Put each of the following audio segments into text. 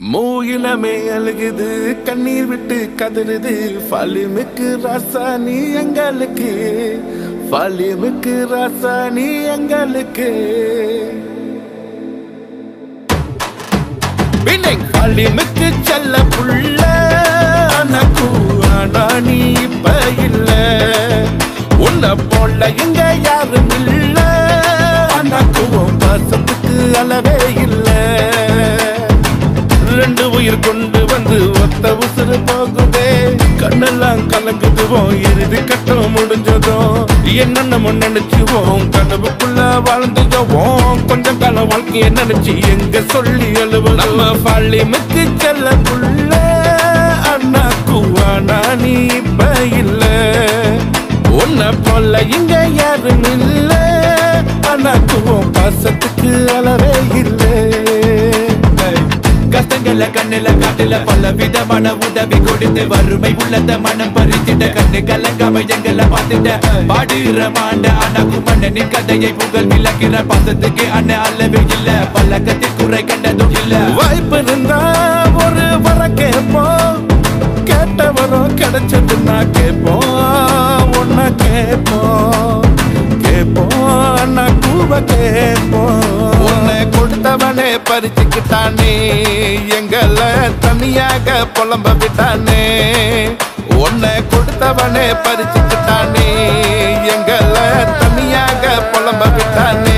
மூயிலமே அழுகுது கண்ணீர் விட்டு கதறுது ஃபலிமுக்கு ராசானி எங்களுக்கு ஃபலிமுக்கு ராசானி எங்களுக்கு பின்னிங் ஃபலிமுக்கு செல்ல புள்ள அனக்கு ஆனா நீ இப்ப இல்ல உன்னை போல இங்க யாரும் இல்ல அனக்குவும் பாசத்துக்கு அளவே இல்லை ரெண்டு உயிர் கொண்டு வந்து ஒத்த உசுறு போகுதே கண்ணெல்லாம் கலங்குதுவோம் இறுதி கட்டம் முடிஞ்சதும் என்னென்ன நினைச்சுவோம் கனவுக்குள்ள வாழ்ந்துவோம் கொஞ்சம் காலம் வாழ்க்கைய நினைச்சு எங்க சொல்லி அழுவ நம்ம பள்ளிமுக்கு செல்ல புள்ள அண்ணா கூவானா நீ இப்ப இல்ல உன்னை போல இங்க யாரும் இல்ல அண்ணாக்குவோம் பாசத்துக்கு அளவே இல்லை கஷ்டங்கள கண்ணுல காட்டுல பல விதமான உதவி கொடுத்து வறுமை உள்ளத மனம் பறித்திட்ட கண்ணு கலங்காம எங்களை பார்த்துட்ட பாடுற மாண்ட ஆனா குமண்ணனின் கதையை புகழ் விளக்கிற பாசத்துக்கு அண்ணன் அளவே இல்ல பழக்கத்தில் குறை கண்டதும் இல்ல வாய்ப்பு இருந்தா ஒரு வர கேட்போம் கேட்டவரும் கிடைச்சதுன்னா கேட்போம் ஒன்ன கேட்போம் கேட்போம் நான் கூவ கேட்போம் உன்னை கொடுத்தவனே பறிச்சுக்கிட்டானே எங்களை தனியாக புலம்ப விட்டானே உன்னை கொடுத்தவனே பறிச்சுக்கிட்டானே எங்களை தனியாக புலம்ப விட்டானே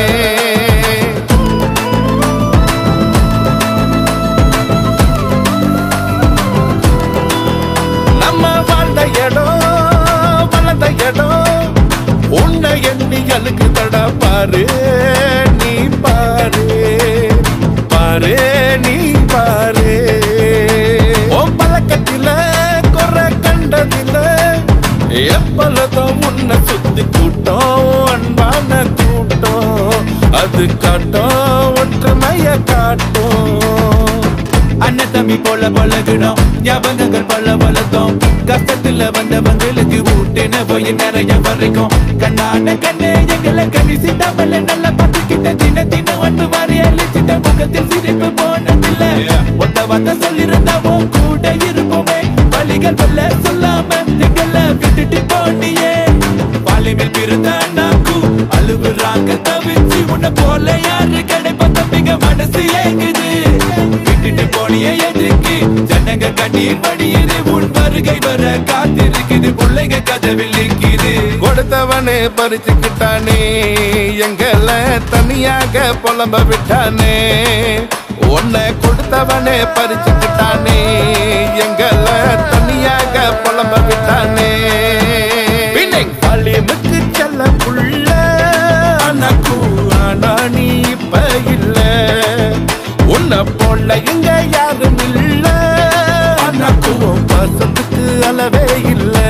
நம்ம வாழ்ந்த இடம் வளர்ந்த இடம் உன்னை எண்ணி அழுக்கு தட பாரு நீ பாரு பாரு நீ பாரு உன் பழக்கத்தில குறை கண்டதில்ல எப்பொழுதும் உன்னை சுத்தி கூட்டம் அன்பான கூட்டம் அது காட்டும் ஒற்றுமைய காட்டும் அண்ணன் தம்பி போல பழகணும் ஞாபகங்கள் பல வளர்த்தோம் கஷ்டத்துல வந்தவங்களுக்கு ஊட்டின போய் நிறைய வரைக்கும் கண்ணான கண்ணே எங்களை கணிசி தமிழ நல்லா பார்த்துக்கிட்ட தின தின ஒன்று மாறி அழிச்சிட்ட முகத்தில் சிரிப்பு போனதில்ல ஒத்த வார்த்தை சொல்லிருந்தா உன் கூட இருப்போமே வழிகள் வல்ல சொல்லாம எங்களை விட்டுட்டு போனியே பாலிமில் பிறந்த அண்ணாக்கு அழுவுறாங்க தவிச்சு உன்னை போல யாரு கிடைப்பா தம்பிங்க மனசு ஏங்குது விட்டுட்டு போனியே எதுக்கு ஜனங்க கண்ணீர் வடியுது உன் வருகை வர காத்திருக்குது பிள்ளைங்க கதவில் நிற்குது கொடுத்தவனே பறிச்சுக்கிட்டானே எங்களை தனியாக புலம்ப விட்டானே உன்னை கொடுத்தவனே பறிச்சுக்கிட்டானே எங்களை தனியாக புலம்ப விட்டானே பள்ளிமுக்கு செல்ல புள்ள அனக்கு ஆனா நீ இப்ப இல்ல உன்னை போல இங்க யாரும் இல்ல அனக்குவும் பாசத்துக்கு அளவே இல்லை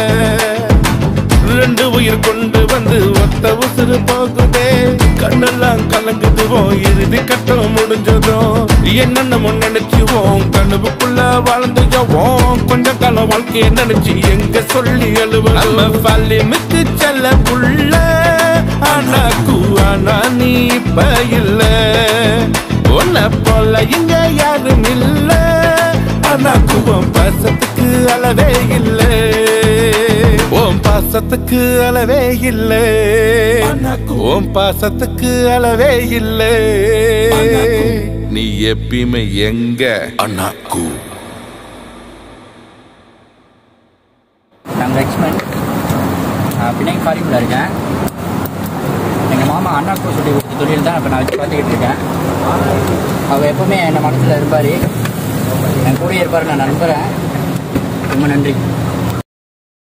ரெண்டு உயிர் கொண்டு வந்து ஒத்த உசுறு போகுதே கண்ணெல்லாம் கலங்குதுவோம் இறுதி கட்டம் முடிஞ்சதும் என்னென்ன நினைச்சுவோம் கனவுக்குள்ள வாழ்ந்துவோம் கொஞ்சம் காலம் வாழ்க்கைய நினைச்சு எங்க சொல்லி அழுவ நம்ம பள்ளிமுக்கு செல்ல புள்ள ஆனா கூவானா நீ இப்ப இல்ல உன்னை போல இங்க யாரும் இல்ல ஆனா கூவம் பாசத்துக்கு அளவே இல்லை ஓம் பாசத்துக்கு அளவே இல்லை ஓம் பாசத்துக்கு அளவே இல்லை நீ எப்பயுமே எங்க அண்ணாக்கு நான் லக்ஷ்மன் நான் பின்னாடி ஃபாரினில் இருக்கேன் எங்கள் மாமா அண்ணாக்கு சொல்லி கொடுத்த தொழில் தான் இப்போ நான் வச்சு பார்த்துக்கிட்டு இருக்கேன் அவர் எப்பவுமே என் மனசில் இருப்பார் என் கூடயே இருப்பார் நான் நம்புகிறேன் ரொம்ப நன்றி